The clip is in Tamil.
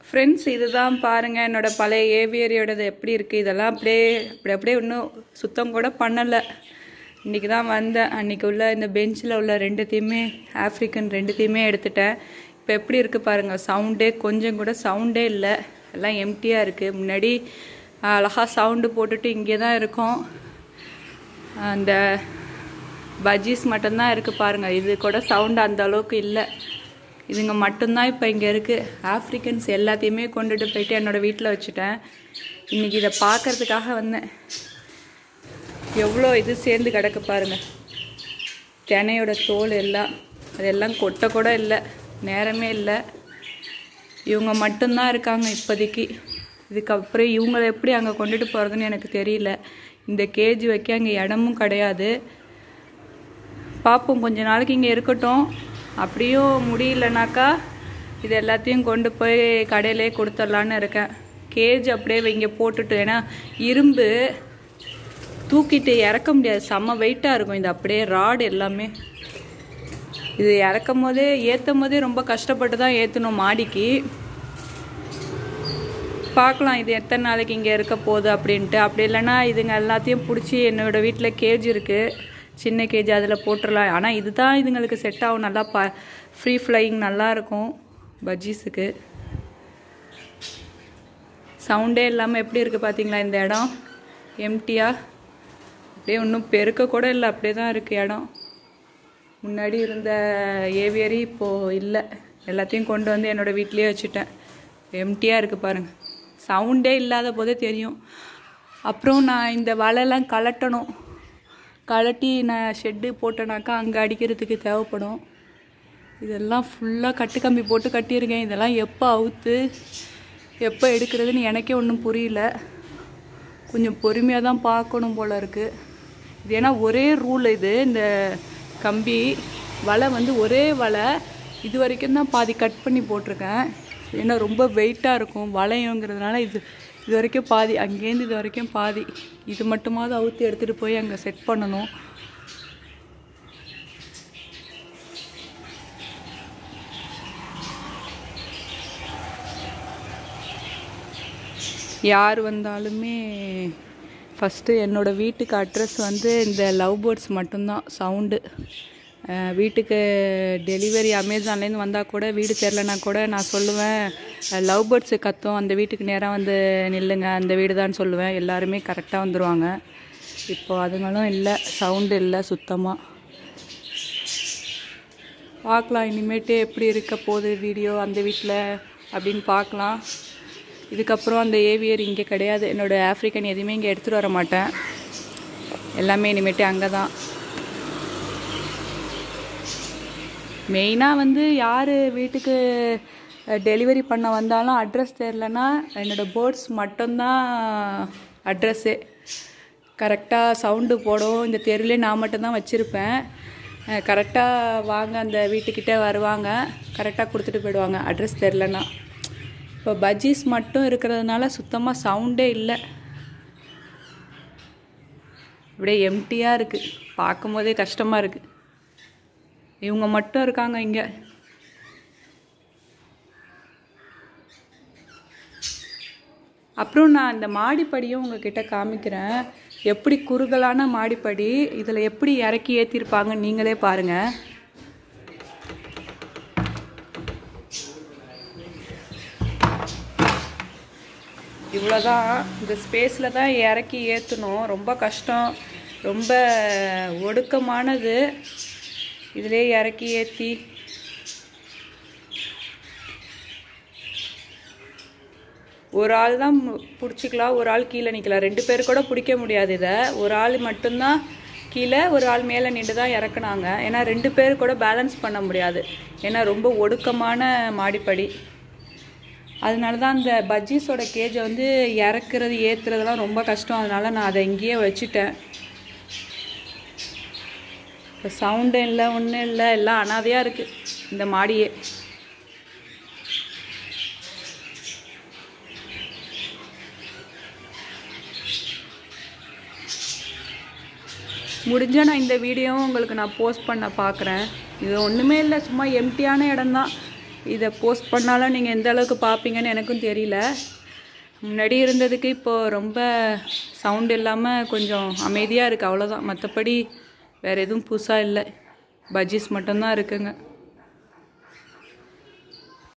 ஃப்ரெண்ட்ஸ் இதுதான் பாருங்கள் என்னோட பழைய ஏவியரியோடது எப்படி இருக்குது இதெல்லாம் அப்படியே அப்படி அப்படியே இன்னும் சுத்தம் கூட பண்ணலை இன்றைக்கி தான் வந்தேன் அன்றைக்கி உள்ள இந்த பெஞ்சில் உள்ள ரெண்டுத்தையுமே ஆஃப்ரிக்கன் ரெண்டுத்தையுமே எடுத்துட்டேன் இப்போ எப்படி இருக்குது பாருங்கள் சவுண்டே கொஞ்சம் கூட சவுண்டே இல்லை எல்லாம் எம்டியாக இருக்குது முன்னாடி அழகாக சவுண்டு போட்டுட்டு இங்கே தான் இருக்கோம் அந்த பஜ்ஜீஸ் மட்டும்தான் இருக்குது பாருங்கள் இது கூட சவுண்டு அந்த அளவுக்கு இல்லை இதுங்க மட்டும்தான் இப்போ இங்கே இருக்குது ஆஃப்ரிக்கன்ஸ் எல்லாத்தையுமே கொண்டுட்டு போயிட்டு என்னோடய வீட்டில் வச்சுட்டேன் இன்றைக்கி இதை பார்க்கறதுக்காக வந்தேன் எவ்வளோ இது சேர்ந்து கிடக்கு பாருங்கள் தினையோட தோல் எல்லாம் அதெல்லாம் கொட்டை கூட இல்லை நேரமே இல்லை இவங்க மட்டும்தான் இருக்காங்க இப்போதைக்கு இதுக்கப்புறம் இவங்களை எப்படி அங்கே கொண்டுட்டு போகிறதுன்னு எனக்கு தெரியல இந்த கேஜ் வைக்க அங்கே இடமும் கிடையாது பார்ப்போம் கொஞ்ச நாளைக்கு இங்கே இருக்கட்டும் அப்படியும் முடியலனாக்கா இது எல்லாத்தையும் கொண்டு போய் கடையிலே கொடுத்துடலான்னு இருக்கேன் கேஜ் அப்படியே இங்கே போட்டுட்டு ஏன்னா இரும்பு தூக்கிட்டு இறக்க முடியாது செம்ம வெயிட்டாக இருக்கும் இது அப்படியே ராடு எல்லாமே இது இறக்கும் போதே ஏற்றும் போதே ரொம்ப கஷ்டப்பட்டு தான் ஏற்றணும் மாடிக்கு பார்க்கலாம் இது எத்தனை நாளைக்கு இங்கே இருக்க போகுது அப்படின்ட்டு அப்படி இல்லைன்னா இதுங்க எல்லாத்தையும் பிடிச்சி என்னோடய வீட்டில் கேஜ் இருக்குது சின்ன கேஜ் அதில் போட்டுடலாம் ஆனால் இதுதான் இதுங்களுக்கு செட் ஆகும் நல்லா ப ஃப்ரீ ஃப்ளையிங் நல்லாயிருக்கும் பஜ்ஜீஸுக்கு சவுண்டே இல்லாமல் எப்படி இருக்குது பார்த்தீங்களா இந்த இடம் எம்டியாக அப்படியே ஒன்றும் பெருக்க கூட இல்லை அப்படியே தான் இருக்குது இடம் முன்னாடி இருந்த ஏவியரி இப்போது இல்லை எல்லாத்தையும் கொண்டு வந்து என்னோடய வீட்லேயே வச்சுட்டேன் எம்டியாக இருக்குது பாருங்கள் சவுண்டே இல்லாத போதே தெரியும் அப்புறம் நான் இந்த வலைலாம் கலட்டணும் கலட்டி நான் ஷெட்டு போட்டேனாக்கா அங்கே அடிக்கிறதுக்கு தேவைப்படும் இதெல்லாம் ஃபுல்லாக கட்டு கம்பி போட்டு கட்டியிருக்கேன் இதெல்லாம் எப்போ அவுத்து எப்போ எடுக்கிறதுன்னு எனக்கே ஒன்றும் புரியல கொஞ்சம் பொறுமையாக தான் பார்க்கணும் போல் இருக்குது இது ஏன்னா ஒரே ரூல் இது இந்த கம்பி வலை வந்து ஒரே வலை இது வரைக்கும் தான் பாதி கட் பண்ணி போட்டிருக்கேன் ஏன்னா ரொம்ப வெயிட்டாக இருக்கும் வளையங்கிறதுனால இது இது வரைக்கும் பாதி அங்கேருந்து இது வரைக்கும் பாதி இது மட்டுமாவது அவுத்து எடுத்துகிட்டு போய் அங்கே செட் பண்ணணும் யார் வந்தாலுமே ஃபஸ்ட்டு என்னோடய வீட்டுக்கு அட்ரஸ் வந்து இந்த லவ் பேர்ட்ஸ் மட்டும்தான் சவுண்டு வீட்டுக்கு டெலிவரி அமேசான்லேருந்து வந்தால் கூட வீடு தெரிலனா கூட நான் சொல்லுவேன் லவ் பேர்ட்ஸு கத்தும் அந்த வீட்டுக்கு நேராக வந்து நில்லுங்க அந்த வீடு தான் சொல்லுவேன் எல்லாருமே கரெக்டாக வந்துடுவாங்க இப்போது அதுங்களும் இல்லை சவுண்டு இல்லை சுத்தமாக பார்க்கலாம் இனிமேட்டு எப்படி இருக்க போகுது வீடியோ அந்த வீட்டில் அப்படின்னு பார்க்கலாம் இதுக்கப்புறம் அந்த ஏவியர் இங்கே கிடையாது என்னோடய ஆஃப்ரிக்கன் எதுவுமே இங்கே எடுத்துகிட்டு வர மாட்டேன் எல்லாமே இனிமேட்டு அங்கே தான் மெயினாக வந்து யார் வீட்டுக்கு டெலிவரி பண்ண வந்தாலும் அட்ரஸ் தெரிலனா என்னோடய பேர்ட்ஸ் மட்டும்தான் அட்ரஸ்ஸே கரெக்டாக சவுண்டு போடும் இந்த தெருவிலே நான் மட்டும்தான் வச்சுருப்பேன் கரெக்டாக வாங்க அந்த வீட்டுக்கிட்ட வருவாங்க கரெக்டாக கொடுத்துட்டு போயிடுவாங்க அட்ரஸ் தெரிலனா இப்போ பஜ்ஜீஸ் மட்டும் இருக்கிறதுனால சுத்தமாக சவுண்டே இல்லை அப்படியே எம்டியாக இருக்குது பார்க்கும் போதே கஷ்டமாக இருக்குது இவங்க மட்டும் இருக்காங்க இங்கே அப்புறம் நான் இந்த மாடிப்படியும் உங்ககிட்ட காமிக்கிறேன் எப்படி குறுகலான மாடிப்படி இதில் எப்படி இறக்கி ஏற்றிருப்பாங்க நீங்களே பாருங்கள் இவ்வளோதான் இந்த ஸ்பேஸில் தான் இறக்கி ஏற்றணும் ரொம்ப கஷ்டம் ரொம்ப ஒடுக்கமானது இதிலே இறக்கி ஏற்றி ஒரு ஆள் தான் பிடிச்சிக்கலாம் ஒரு ஆள் கீழே நிற்கலாம் ரெண்டு பேர் கூட பிடிக்க முடியாது இதை ஒரு ஆள் மட்டும்தான் கீழே ஒரு ஆள் மேலே நின்று தான் இறக்குனாங்க ஏன்னா ரெண்டு பேர் கூட பேலன்ஸ் பண்ண முடியாது ஏன்னா ரொம்ப ஒடுக்கமான மாடிப்படி அதனால தான் அந்த பஜ்ஜீஸோட கேஜை வந்து இறக்குறது ஏற்றுறதுலாம் ரொம்ப கஷ்டம் அதனால நான் அதை இங்கேயே வச்சுட்டேன் இப்போ சவுண்டும் இல்லை ஒன்றும் இல்லை எல்லாம் அனாதையாக இருக்குது இந்த மாடியே முடிஞ்சால் நான் இந்த வீடியோவும் உங்களுக்கு நான் போஸ்ட் பண்ண பார்க்குறேன் இது ஒன்றுமே இல்லை சும்மா எம்டியான இடம்தான் இதை போஸ்ட் பண்ணாலும் நீங்கள் எந்த அளவுக்கு பார்ப்பீங்கன்னு எனக்கும் தெரியல முன்னாடி இருந்ததுக்கு இப்போது ரொம்ப சவுண்ட் இல்லாமல் கொஞ்சம் அமைதியாக இருக்குது அவ்வளோதான் மற்றபடி வேறு எதுவும் புதுசாக இல்லை பஜ்ஜீஸ் மட்டும்தான் இருக்குங்க